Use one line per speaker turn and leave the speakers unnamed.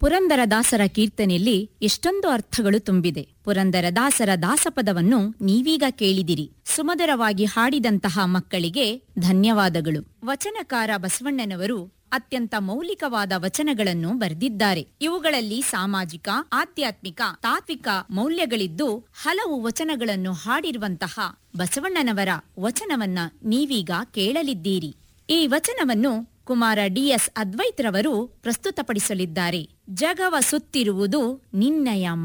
ಪುರಂದರದಾಸರ ಕೀರ್ತನೆಯಲ್ಲಿ ಎಷ್ಟೊಂದು ಅರ್ಥಗಳು ತುಂಬಿದೆ ಪುರಂದರದಾಸರ ದಾಸಪದವನ್ನು ನೀವೀಗ ಕೇಳಿದಿರಿ ಸುಮಧುರವಾಗಿ ಹಾಡಿದಂತಹ ಮಕ್ಕಳಿಗೆ ಧನ್ಯವಾದಗಳು ವಚನಕಾರ ಬಸವಣ್ಣನವರು ಅತ್ಯಂತ ಮೌಲಿಕವಾದ ವಚನಗಳನ್ನು ಬರೆದಿದ್ದಾರೆ ಇವುಗಳಲ್ಲಿ ಸಾಮಾಜಿಕ ಆಧ್ಯಾತ್ಮಿಕ ತಾತ್ವಿಕ ಮೌಲ್ಯಗಳಿದ್ದು ಹಲವು ವಚನಗಳನ್ನು ಹಾಡಿರುವಂತಹ ಬಸವಣ್ಣನವರ ವಚನವನ್ನ ನೀವೀಗ ಕೇಳಲಿದ್ದೀರಿ ಈ ವಚನವನ್ನು ಕುಮಾರ ಡಿಎಸ್ ಅದ್ವೈತ್ರವರು ಪ್ರಸ್ತುತಪಡಿಸಲಿದ್ದಾರೆ ಜಗವ ಸುತ್ತಿರುವುದು ನಿನ್ನಯ